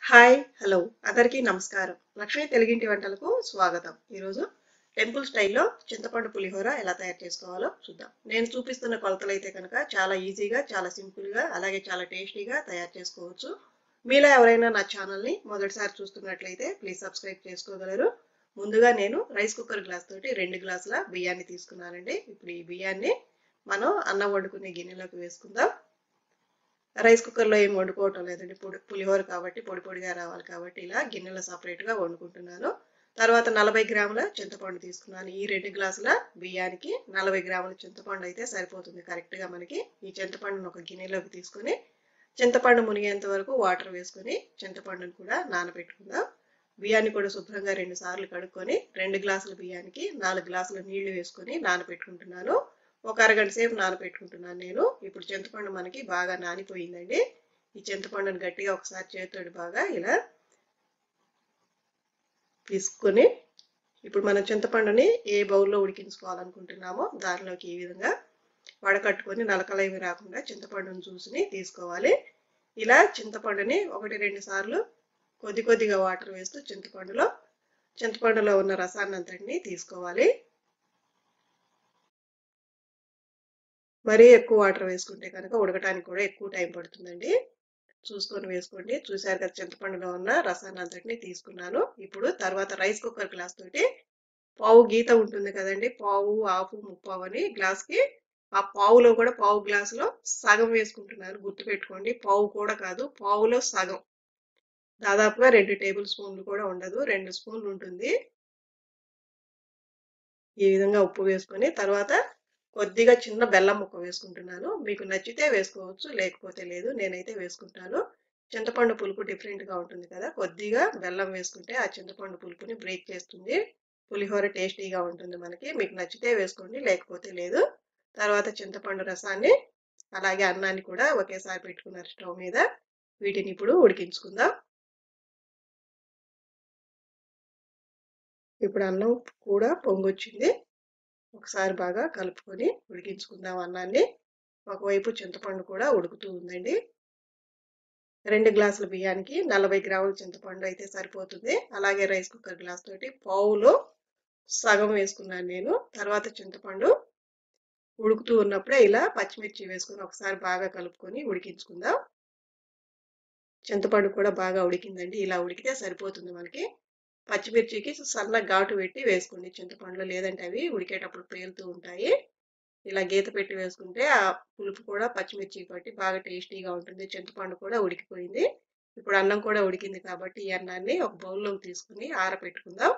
Hi hello అందరికీ నమస్కారం లక్ష్మీ తెలుగింటి వంటలకు స్వాగతం ఈరోజు టెంపుల్ స్టైల్లో చింతపండు పులిహోర ఎలా తయారు చేసుకోవాలో చూద్దాం నేను చూపిస్తున్న కొలతలు అయితే కనుక చాలా ఈజీగా చాలా సింపుల్గా అలాగే చాలా టేస్టీగా తయారు చేసుకోవచ్చు మీలో ఎవరైనా నా ఛానల్ని మొదటిసారి చూస్తున్నట్లయితే ప్లీజ్ సబ్స్క్రైబ్ చేసుకోగలరు ముందుగా నేను రైస్ కుక్కర్ గ్లాస్ తోటి రెండు గ్లాసుల బియ్యాన్ని తీసుకున్నానండి ఇప్పుడు ఈ బియ్యాన్ని మనం అన్నం వండుకునే గిన్నెలోకి వేసుకుందాం రైస్ కుక్కర్లో ఏం వండుకోవటం లేదండి పొడి పులిహోర కాబట్టి పొడి పొడిగా రావాలి కాబట్టి ఇలా గిన్నెలో సపరేట్గా వండుకుంటున్నాను తర్వాత నలభై గ్రాముల చింతపండు తీసుకున్నాను ఈ రెండు గ్లాసుల బియ్యానికి నలభై గ్రాముల చింతపండు అయితే సరిపోతుంది కరెక్ట్గా మనకి ఈ చింతపండును ఒక గిన్నెలోకి తీసుకొని చింతపండు మునిగేంత వరకు వాటర్ వేసుకొని చింతపండును కూడా నానబెట్టుకుందాం బియ్యాన్ని కూడా శుభ్రంగా రెండు సార్లు కడుక్కొని రెండు గ్లాసుల బియ్యానికి నాలుగు గ్లాసుల నీళ్లు వేసుకొని నానబెట్టుకుంటున్నాను ఒక అరగంట సేపు నానబెట్టుకుంటున్నాను నేను ఇప్పుడు చింతపండు మనకి బాగా నానిపోయిందండి ఈ చింతపండుని గట్టిగా ఒకసారి చేతితోటి బాగా ఇలా తీసుకొని ఇప్పుడు మనం చింతపండుని ఏ బౌల్లో ఉడికించుకోవాలనుకుంటున్నామో దానిలోకి ఈ విధంగా వడకట్టుకొని నలకలేమి రాకుండా చింతపండుని చూసుని తీసుకోవాలి ఇలా చింతపండుని ఒకటి రెండు సార్లు కొద్ది కొద్దిగా వాటర్ వేస్తూ చింతపండులో చింతపండులో ఉన్న రసాన్ని అంతటిని తీసుకోవాలి మరీ ఎక్కువ వాటర్ వేసుకుంటే కనుక ఉడకటానికి కూడా ఎక్కువ టైం పడుతుందండి చూసుకొని వేసుకోండి చూసారు కదా చింతపండులో ఉన్న రసాన్ని అంతటిని తీసుకున్నాను ఇప్పుడు తర్వాత రైస్ కుక్కర్ గ్లాస్ తోటి పావు గీత ఉంటుంది కదండి పావు ఆపు ముప్పావు అని గ్లాస్కి ఆ పావులో కూడా పావు గ్లాసులో సగం వేసుకుంటున్నాను గుర్తుపెట్టుకోండి పావు కూడా కాదు పావులో సగం దాదాపుగా రెండు టేబుల్ స్పూన్లు కూడా ఉండదు రెండు స్పూన్లు ఉంటుంది ఈ విధంగా ఉప్పు వేసుకొని తర్వాత కొద్దిగా చిన్న బెల్లం ముక్క వేసుకుంటున్నాను మీకు నచ్చితే వేసుకోవచ్చు లేకపోతే లేదు నేనైతే వేసుకుంటాను చింతపండు పులుపు డిఫరెంట్గా ఉంటుంది కదా కొద్దిగా బెల్లం వేసుకుంటే ఆ చింతపండు పులుపుని బ్రేక్ చేస్తుంది పులిహోర టేస్టీగా ఉంటుంది మనకి మీకు నచ్చితే వేసుకోండి లేకపోతే లేదు తర్వాత చింతపండు రసాన్ని అలాగే అన్నాన్ని కూడా ఒకేసారి పెట్టుకున్నారు స్టవ్ మీద వీటిని ఇప్పుడు ఉడికించుకుందాం ఇప్పుడు అన్నం కూడా పొంగొచ్చింది ఒకసారి బాగా కలుపుకొని ఉడికించుకుందాం అన్నాన్ని ఒకవైపు చింతపండు కూడా ఉడుకుతూ ఉందండి రెండు గ్లాసుల బియ్యానికి నలభై గ్రాముల చింతపండు అయితే సరిపోతుంది అలాగే రైస్ కుక్కర్ గ్లాస్ తోటి పావులో సగం వేసుకున్నాను నేను తర్వాత చింతపండు ఉడుకుతూ ఉన్నప్పుడే ఇలా పచ్చిమిర్చి వేసుకొని ఒకసారి బాగా కలుపుకొని ఉడికించుకుందాం చింతపండు కూడా బాగా ఉడికిందండి ఇలా ఉడికితే సరిపోతుంది మనకి పచ్చిమిర్చికి సన్న ఘాటు పెట్టి వేసుకోండి చింతపండులో లేదంటే అవి ఉడికేటప్పుడు పేలుతూ ఉంటాయి ఇలా గీత పెట్టి వేసుకుంటే ఆ పులుపు కూడా పచ్చిమిర్చి పట్టి బాగా టేస్టీగా ఉంటుంది చింతపండు కూడా ఉడికిపోయింది ఇప్పుడు అన్నం కూడా ఉడికింది కాబట్టి ఈ అన్నాన్ని ఒక బౌల్లోకి తీసుకుని ఆరబెట్టుకుందాం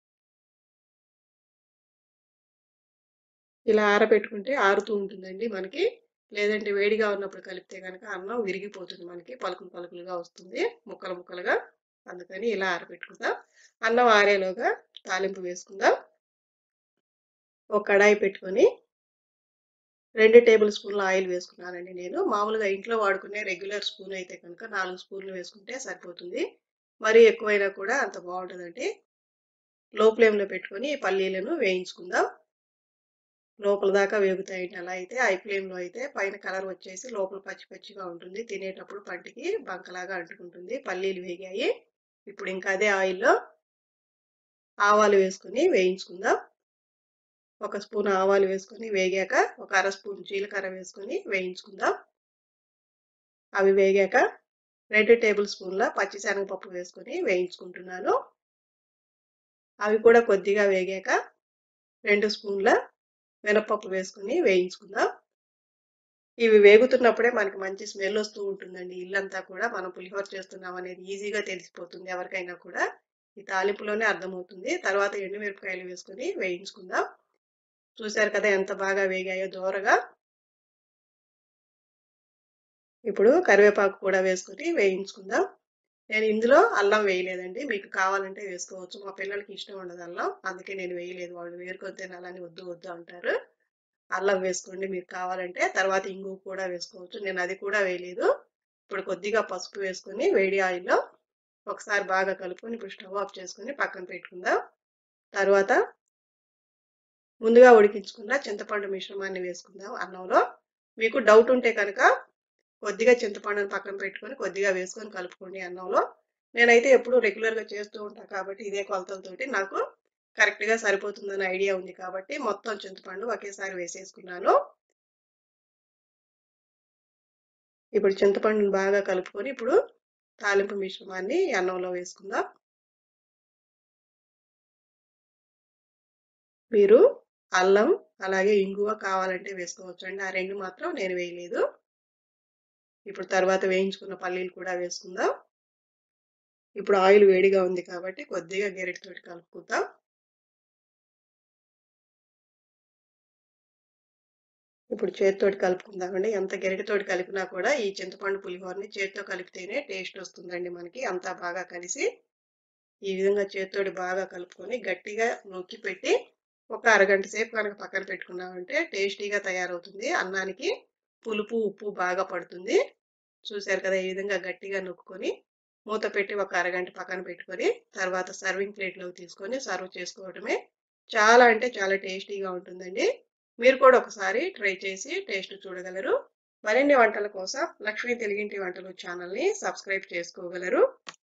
ఇలా ఆరబెట్టుకుంటే ఆరుతూ ఉంటుందండి మనకి లేదంటే వేడిగా ఉన్నప్పుడు కలిపితే కనుక అన్నం విరిగిపోతుంది మనకి పలుకులు పలుకులుగా వస్తుంది ముక్కలు ముక్కలుగా అందుకని ఇలా ఆరబెట్టుకుందాం అన్నం ఆరేలోగా తాలింపు వేసుకుందాం ఒక కడాయి పెట్టుకొని రెండు టేబుల్ స్పూన్ల ఆయిల్ వేసుకున్నానండి నేను మామూలుగా ఇంట్లో వాడుకునే రెగ్యులర్ స్పూన్ అయితే కనుక నాలుగు స్పూన్లు వేసుకుంటే సరిపోతుంది మరీ ఎక్కువైనా కూడా అంత బాగుంటుందండి లో ఫ్లేమ్లో పెట్టుకొని పల్లీలను వేయించుకుందాం లోపల దాకా వేగుతాయండి అలా అయితే ఐ ఫ్లేమ్లో అయితే పైన కలర్ వచ్చేసి లోపల పచ్చి పచ్చిగా ఉంటుంది తినేటప్పుడు పంటికి బంకలాగా అంటుకుంటుంది పల్లీలు వేగాయి ఇప్పుడు ఇంకా అదే ఆయిల్లో ఆవాలు వేసుకొని వేయించుకుందాం ఒక స్పూన్ ఆవాలు వేసుకొని వేగాక ఒక అర స్పూన్ జీలకర్ర వేసుకొని వేయించుకుందాం అవి వేగాక రెండు టేబుల్ స్పూన్ల పచ్చిశనగపప్పు వేసుకొని వేయించుకుంటున్నాను అవి కూడా కొద్దిగా వేగాక రెండు స్పూన్ల మినపప్పు వేసుకొని వేయించుకుందాం ఇవి వేగుతున్నప్పుడే మనకి మంచి స్మెల్ వస్తూ ఉంటుందండి ఇల్లంతా కూడా మనం పులిహోర చేస్తున్నాం అనేది ఈజీగా తెలిసిపోతుంది ఎవరికైనా కూడా ఈ తాలింపులోనే అర్థమవుతుంది తర్వాత ఎండుమిరపకాయలు వేసుకొని వేయించుకుందాం చూశారు కదా ఎంత బాగా వేగాయో దోరగా ఇప్పుడు కరివేపాకు కూడా వేసుకొని వేయించుకుందాం నేను ఇందులో అల్లం వేయలేదండి మీకు కావాలంటే వేసుకోవచ్చు మా పిల్లలకి ఇష్టం ఉండదు అల్లం అందుకే నేను వేయలేదు వాళ్ళు వేరుకొని తినాలని వద్దు వద్దు అంటారు అల్లం వేసుకోండి మీకు కావాలంటే తర్వాత ఇంగు కూడా వేసుకోవచ్చు నేను అది కూడా వేయలేదు ఇప్పుడు కొద్దిగా పసుపు వేసుకొని వేడి ఆయిల్లో ఒకసారి బాగా కలుపుకొని ఇప్పుడు స్టవ్ ఆఫ్ చేసుకొని పక్కన పెట్టుకుందాం తర్వాత ముందుగా ఉడికించుకున్న చింతపండు మిశ్రమాన్ని వేసుకుందాం అన్నంలో మీకు డౌట్ ఉంటే కనుక కొద్దిగా చింతపండుని పక్కన పెట్టుకొని కొద్దిగా వేసుకొని కలుపుకోండి అన్నంలో నేనైతే ఎప్పుడూ రెగ్యులర్‌గా చేస్తూ ఉంటా కాబట్టి ఇదే కొలతలతోటి నాకు కరెక్ట్‌గా సరిపోతుందని ఐడియా ఉంది కాబట్టి మొత్తం చింతపండు ఒకేసారి వేసేసుకున్నాను. ఇప్పుడు చింతపండుని బాగా కలుపుకొని ఇప్పుడు తాలింపు మిశ్రమాన్ని ఈ అన్నంలో వేసుకుందాం. మీరు అల్లం, అలాగే ఇంగువ కావాలంటే వేసుకోవచ్చండి. ఆ 2 మాత్రం నేను వేయలేదు. ఇప్పుడు తర్వాత వేయించుకున్న పల్లీలు కూడా వేసుకుందాం. ఇప్పుడు ఆయిల్ వేడిగా ఉంది కాబట్టి కొద్దిగా గెరిటతోటి కలుపుకుందాం. ఇప్పుడు చేత్తోటి కలుపుకుందామండి. ఎంత గెరిటతోటి కలిపినా కూడా ఈ చింతపండు పులిహోరని చేత్తో కలిపితేనే టేస్ట్ వస్తుందండి మనకి. అంతా బాగా కలిసి ఈ విధంగా చేత్తోటి బాగా కలుపుకొని గట్టిగా నొక్కి పెట్టి ఒక అరగంట సేపు కనుక పక్కన పెట్టుకున్నామంటే టేస్టీగా తయారవుతుంది. అన్నానికి పులుపు, ఉప్పు బాగా పడుతుంది. చూసారు కదా! ఈ విధంగా గట్టిగా నొక్కుకొని మూత పెట్టి ఒక అరగంట పక్కన పెట్టుకొని తర్వాత సర్వింగ్ ప్లేట్‌లోకి తీసుకొని సర్వ్ చేసుకోవడమే. చాలా అంటే చాలా టేస్టీగా ఉంటుందండి. మీరు కూడా ఒకసారి ట్రై చేసి టేస్ట్ చూడగలరు. మరిన్ని వంటల కోసం లక్ష్మీ తెలుగింటి వంటలు ఛానల్‌ని సబ్స్క్రైబ్ చేసుకోగలరు.